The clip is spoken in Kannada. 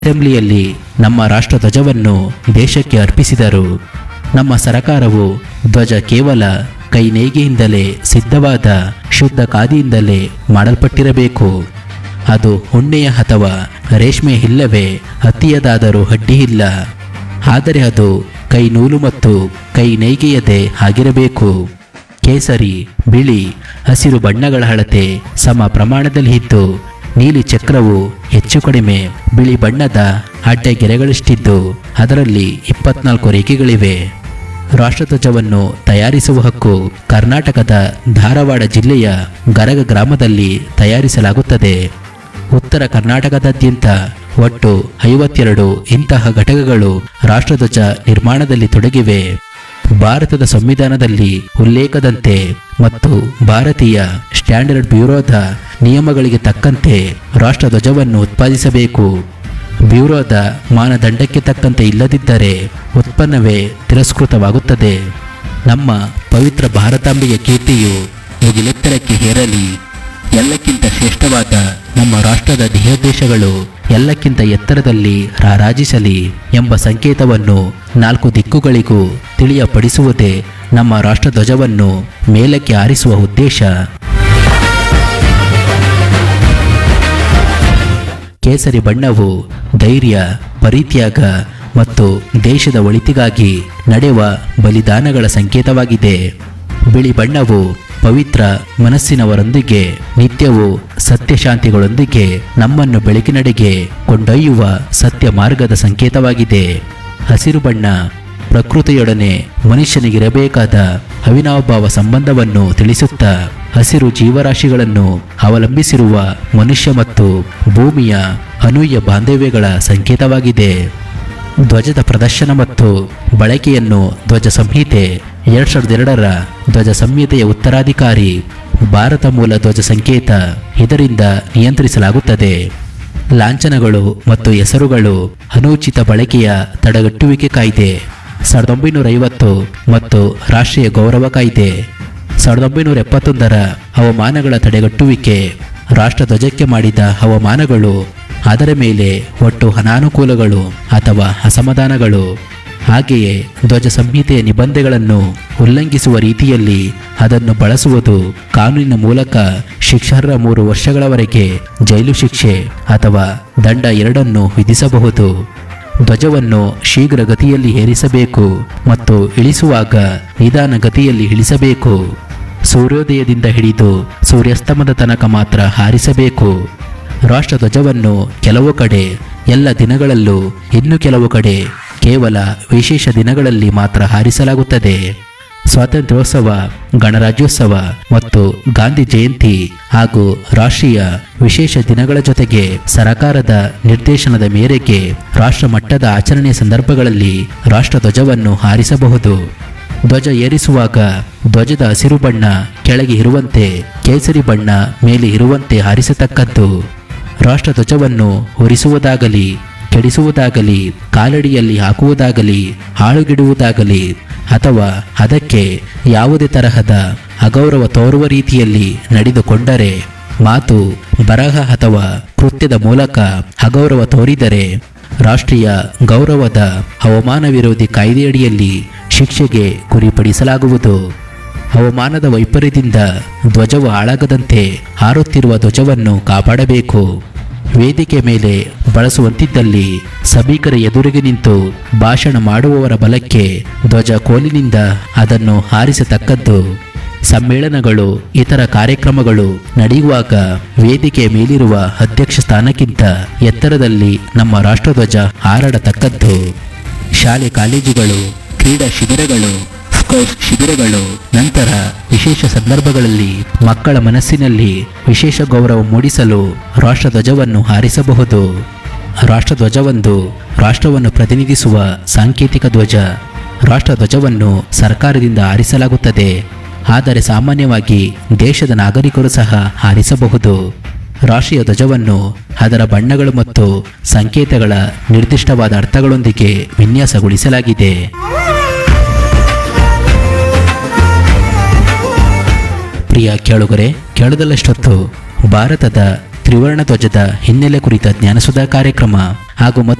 ಅಸೆಂಬ್ಲಿಯಲ್ಲಿ ನಮ್ಮ ರಾಷ್ಟ್ರಧ್ವಜವನ್ನು ದೇಶಕ್ಕೆ ಅರ್ಪಿಸಿದರು ನಮ್ಮ ಸರಕಾರವು ಧ್ವಜ ಕೇವಲ ಕೈ ನೇಯ್ಗೆಯಿಂದಲೇ ಸಿದ್ಧವಾದ ಶುದ್ಧ ಖಾದಿಯಿಂದಲೇ ಮಾಡಲ್ಪಟ್ಟಿರಬೇಕು ಅದು ಉಣ್ಣೆಯ ಅಥವಾ ರೇಷ್ಮೆ ಇಲ್ಲವೇ ಹತ್ತಿಯದಾದರೂ ಅಡ್ಡಿ ಇಲ್ಲ ಆದರೆ ಅದು ಕೈ ನೂಲು ಮತ್ತು ಕೈ ನೇಯ್ಗೆಯದೇ ಆಗಿರಬೇಕು ಕೇಸರಿ ಬಿಳಿ ಹಸಿರು ಬಣ್ಣಗಳ ಅಳತೆ ಸಮ ಪ್ರಮಾಣದಲ್ಲಿ ಇದ್ದು ನೀಲಿ ಚಕ್ರವು ಹೆಚ್ಚು ಕಡಿಮೆ ಬಿಳಿ ಬಣ್ಣದ ಅಡ್ಡ ಗೆರೆಗಳಿಷ್ಟಿದ್ದು ಅದರಲ್ಲಿ ಇಪ್ಪತ್ನಾಲ್ಕು ರೇಖೆಗಳಿವೆ ರಾಷ್ಟ್ರಧ್ವಜವನ್ನು ತಯಾರಿಸುವ ಹಕ್ಕು ಕರ್ನಾಟಕದ ಧಾರವಾಡ ಜಿಲ್ಲೆಯ ಗರಗ ಗ್ರಾಮದಲ್ಲಿ ತಯಾರಿಸಲಾಗುತ್ತದೆ ಉತ್ತರ ಕರ್ನಾಟಕದಾದ್ಯಂತ ಒಟ್ಟು ಐವತ್ತೆರಡು ಇಂತಹ ಘಟಕಗಳು ರಾಷ್ಟ್ರಧ್ವಜ ನಿರ್ಮಾಣದಲ್ಲಿ ತೊಡಗಿವೆ ಭಾರತದ ಸಂವಿಧಾನದಲ್ಲಿ ಉಲ್ಲೇಖದಂತೆ ಮತ್ತು ಭಾರತೀಯ ಸ್ಟ್ಯಾಂಡರ್ಡ್ ಬ್ಯೂರೋದ ನಿಯಮಗಳಿಗೆ ತಕ್ಕಂತೆ ರಾಷ್ಟ್ರಧ್ವಜವನ್ನು ಉತ್ಪಾದಿಸಬೇಕು ಬ್ಯೂರೋದ ಮಾನದಂಡಕ್ಕೆ ತಕ್ಕಂತೆ ಇಲ್ಲದಿದ್ದರೆ ಉತ್ಪನ್ನವೇ ತಿರಸ್ಕೃತವಾಗುತ್ತದೆ ನಮ್ಮ ಪವಿತ್ರ ಭಾರತಾಂಬೆಯ ಕೀರ್ತಿಯು ಮುಗಿಲೆತ್ತರಕ್ಕೆ ಹೇರಲಿ ಎಲ್ಲಕ್ಕಿಂತ ಶ್ರೇಷ್ಠವಾದ ನಮ್ಮ ರಾಷ್ಟ್ರದ ದೇಹೋದ್ದೇಶಗಳು ಎಲ್ಲಕ್ಕಿಂತ ಎತ್ತರದಲ್ಲಿ ರಾರಾಜಿಸಲಿ ಎಂಬ ಸಂಕೇತವನ್ನು ನಾಲ್ಕು ದಿಕ್ಕುಗಳಿಗೂ ತಿಳಿಯಪಡಿಸುವುದೇ ನಮ್ಮ ರಾಷ್ಟ್ರಧ್ವಜವನ್ನು ಮೇಲಕ್ಕೆ ಆರಿಸುವ ಉದ್ದೇಶ ಕೇಸರಿ ಬಣ್ಣವು ಧೈರ್ಯ ಪರಿತ್ಯಾಗ ಮತ್ತು ದೇಶದ ಒಳಿತಿಗಾಗಿ ನಡೆಯುವ ಬಲಿದಾನಗಳ ಸಂಕೇತವಾಗಿದೆ ಬಿಳಿ ಬಣ್ಣವು ಪವಿತ್ರ ಮನಸ್ಸಿನವರೊಂದಿಗೆ ನಿತ್ಯವೂ ಸತ್ಯಶಾಂತಿಗಳೊಂದಿಗೆ ನಮ್ಮನ್ನು ಬೆಳಕಿನಡೆಗೆ ಕೊಂಡೊಯ್ಯುವ ಸತ್ಯ ಮಾರ್ಗದ ಸಂಕೇತವಾಗಿದೆ ಹಸಿರು ಬಣ್ಣ ಪ್ರಕೃತಿಯೊಡನೆ ಮನುಷ್ಯನಿಗಿರಬೇಕಾದ ಅವಿನಾವಭಾವ ಸಂಬಂಧವನ್ನು ತಿಳಿಸುತ್ತಾ ಹಸಿರು ಜೀವರಾಶಿಗಳನ್ನು ಅವಲಂಬಿಸಿರುವ ಮನುಷ್ಯ ಮತ್ತು ಭೂಮಿಯ ಅನೂಹ್ಯ ಬಾಂಧವ್ಯಗಳ ಸಂಕೇತವಾಗಿದೆ ಧ್ವಜದ ಪ್ರದರ್ಶನ ಮತ್ತು ಬಳಕೆಯನ್ನು ಧ್ವಜ ಸಂಹಿತೆ ಎರಡ್ ಸಾವಿರದ ಎರಡರ ಧ್ವಜ ಸಂಹಿತೆಯ ಉತ್ತರಾಧಿಕಾರಿ ಭಾರತ ಮೂಲ ಧ್ವಜ ಸಂಕೇತ ಇದರಿಂದ ನಿಯಂತ್ರಿಸಲಾಗುತ್ತದೆ ಲಾಂಛನಗಳು ಮತ್ತು ಹೆಸರುಗಳು ಅನೂಚಿತ ಬಳಕೆಯ ತಡೆಗಟ್ಟುವಿಕೆ ಕಾಯ್ದೆ ಸಾವಿರದ ಒಂಬೈನೂರ ಐವತ್ತು ಮತ್ತು ರಾಷ್ಟ್ರೀಯ ಗೌರವ ಕಾಯ್ದೆ ಸಾವಿರದ ಒಂಬೈನೂರ ಎಪ್ಪತ್ತೊಂದರ ಹವಾಮಾನಗಳ ತಡೆಗಟ್ಟುವಿಕೆ ರಾಷ್ಟ್ರಧ್ವಜಕ್ಕೆ ಮಾಡಿದ ಹವಾಮಾನಗಳು ಅದರ ಮೇಲೆ ಒಟ್ಟು ಅನಾನುಕೂಲಗಳು ಅಥವಾ ಅಸಮಾಧಾನಗಳು ಹಾಗೆಯೇ ಧ್ವಜ ಸಂಹಿತೆಯ ನಿಬಂಧನೆಗಳನ್ನು ಉಲ್ಲಂಘಿಸುವ ರೀತಿಯಲ್ಲಿ ಅದನ್ನು ಬಳಸುವುದು ಕಾನೂನಿನ ಮೂಲಕ ಶಿಕ್ಷಾರ್ಹ ಮೂರು ವರ್ಷಗಳವರೆಗೆ ಜೈಲು ಶಿಕ್ಷೆ ಅಥವಾ ದಂಡ ಎರಡನ್ನು ವಿಧಿಸಬಹುದು ಧ್ವಜವನ್ನು ಶೀಘ್ರ ಗತಿಯಲ್ಲಿ ಏರಿಸಬೇಕು ಮತ್ತು ಇಳಿಸುವಾಗ ನಿಧಾನ ಗತಿಯಲ್ಲಿ ಇಳಿಸಬೇಕು ಸೂರ್ಯೋದಯದಿಂದ ಹಿಡಿದು ಸೂರ್ಯಾಸ್ತಮದ ತನಕ ಮಾತ್ರ ಹಾರಿಸಬೇಕು ರಾಷ್ಟ್ರಧ್ವಜವನ್ನು ಕೆಲವು ಕಡೆ ಎಲ್ಲ ದಿನಗಳಲ್ಲೂ ಇನ್ನು ಕೆಲವು ಕಡೆ ಕೇವಲ ವಿಶೇಷ ದಿನಗಳಲ್ಲಿ ಮಾತ್ರ ಹಾರಿಸಲಾಗುತ್ತದೆ ಸ್ವಾತಂತ್ರ್ಯೋತ್ಸವ ಗಣರಾಜ್ಯೋತ್ಸವ ಮತ್ತು ಗಾಂಧಿ ಜಯಂತಿ ಹಾಗೂ ರಾಷ್ಟ್ರೀಯ ವಿಶೇಷ ದಿನಗಳ ಜೊತೆಗೆ ಸರಕಾರದ ನಿರ್ದೇಶನದ ಮೇರೆಗೆ ರಾಷ್ಟ್ರ ಮಟ್ಟದ ಆಚರಣೆಯ ಸಂದರ್ಭಗಳಲ್ಲಿ ರಾಷ್ಟ್ರಧ್ವಜವನ್ನು ಹಾರಿಸಬಹುದು ಧ್ವಜ ಏರಿಸುವಾಗ ಧ್ವಜದ ಹಸಿರು ಬಣ್ಣ ಕೆಳಗೆ ಇರುವಂತೆ ಕೇಸರಿ ಬಣ್ಣ ಮೇಲೆ ಇರುವಂತೆ ಹಾರಿಸತಕ್ಕದ್ದು ರಾಷ್ಟ್ರಧ್ವಜವನ್ನು ಹೊರಿಸುವುದಾಗಲಿ ಕೆಡಿಸುವುದಾಗಲಿ ಕಾಲಡಿಯಲ್ಲಿ ಹಾಕುವುದಾಗಲಿ ಹಾಳುಗಿಡುವುದಾಗಲಿ ಅಥವಾ ಅದಕ್ಕೆ ಯಾವುದೇ ತರಹದ ಅಗೌರವ ತೋರುವ ರೀತಿಯಲ್ಲಿ ನಡೆದುಕೊಂಡರೆ ಮಾತು ಬರಹ ಅಥವಾ ಕೃತ್ಯದ ಮೂಲಕ ಅಗೌರವ ತೋರಿದರೆ ರಾಷ್ಟ್ರೀಯ ಗೌರವದ ಹವಾಮಾನ ವಿರೋಧಿ ಕಾಯ್ದೆಯಡಿಯಲ್ಲಿ ಶಿಕ್ಷೆಗೆ ಗುರಿಪಡಿಸಲಾಗುವುದು ಹವಾಮಾನದ ವೈಪರೀತ್ಯದಿಂದ ಧ್ವಜವು ಹಾಳಾಗದಂತೆ ಹಾರುತ್ತಿರುವ ಧ್ವಜವನ್ನು ಕಾಪಾಡಬೇಕು ವೇದಿಕೆ ಮೇಲೆ ಬಳಸುವಂತಿದ್ದಲ್ಲಿ ಸಭಿಕರ ಎದುರಿಗೆ ನಿಂತು ಭಾಷಣ ಮಾಡುವವರ ಬಲಕ್ಕೆ ಧ್ವಜ ಕೋಲಿನಿಂದ ಅದನ್ನು ಹಾರಿಸತಕ್ಕದ್ದು ಸಮ್ಮೇಳನಗಳು ಇತರ ಕಾರ್ಯಕ್ರಮಗಳು ನಡೆಯುವಾಗ ವೇದಿಕೆ ಮೇಲಿರುವ ಅಧ್ಯಕ್ಷ ಸ್ಥಾನಕ್ಕಿಂತ ಎತ್ತರದಲ್ಲಿ ನಮ್ಮ ರಾಷ್ಟ್ರಧ್ವಜ ಹಾರಾಡತಕ್ಕದ್ದು ಶಾಲೆ ಕಾಲೇಜುಗಳು ಕ್ರೀಡಾ ಶಿಬಿರಗಳು ಸ್ಕೌಟ್ ಶಿಬಿರಗಳು ನಂತರ ವಿಶೇಷ ಸಂದರ್ಭಗಳಲ್ಲಿ ಮಕ್ಕಳ ಮನಸ್ಸಿನಲ್ಲಿ ವಿಶೇಷ ಗೌರವ ಮೂಡಿಸಲು ರಾಷ್ಟ್ರಧ್ವಜವನ್ನು ಹಾರಿಸಬಹುದು ರಾಷ್ಟ್ರಧ್ವಜವೊಂದು ರಾಷ್ಟ್ರವನ್ನು ಪ್ರತಿನಿಧಿಸುವ ಸಾಂಕೇತಿಕ ಧ್ವಜ ರಾಷ್ಟ್ರಧ್ವಜವನ್ನು ಸರ್ಕಾರದಿಂದ ಹಾರಿಸಲಾಗುತ್ತದೆ ಆದರೆ ಸಾಮಾನ್ಯವಾಗಿ ದೇಶದ ನಾಗರಿಕರು ಸಹ ಹಾರಿಸಬಹುದು ರಾಷ್ಟ್ರೀಯ ಧ್ವಜವನ್ನು ಅದರ ಬಣ್ಣಗಳು ಮತ್ತು ಸಂಕೇತಗಳ ನಿರ್ದಿಷ್ಟವಾದ ಅರ್ಥಗಳೊಂದಿಗೆ ವಿನ್ಯಾಸಗೊಳಿಸಲಾಗಿದೆ ಪ್ರಿಯ ಕೇಳುಗರೆ ಕೇಳದಲ್ಲಷ್ಟೊತ್ತು ಭಾರತದ ತ್ರಿವರ್ಣ ಧ್ವಜದ ಹಿನ್ನೆಲೆ ಕುರಿತ ಜ್ಞಾನಸುಧಾ ಕಾರ್ಯಕ್ರಮ ಹಾಗೂ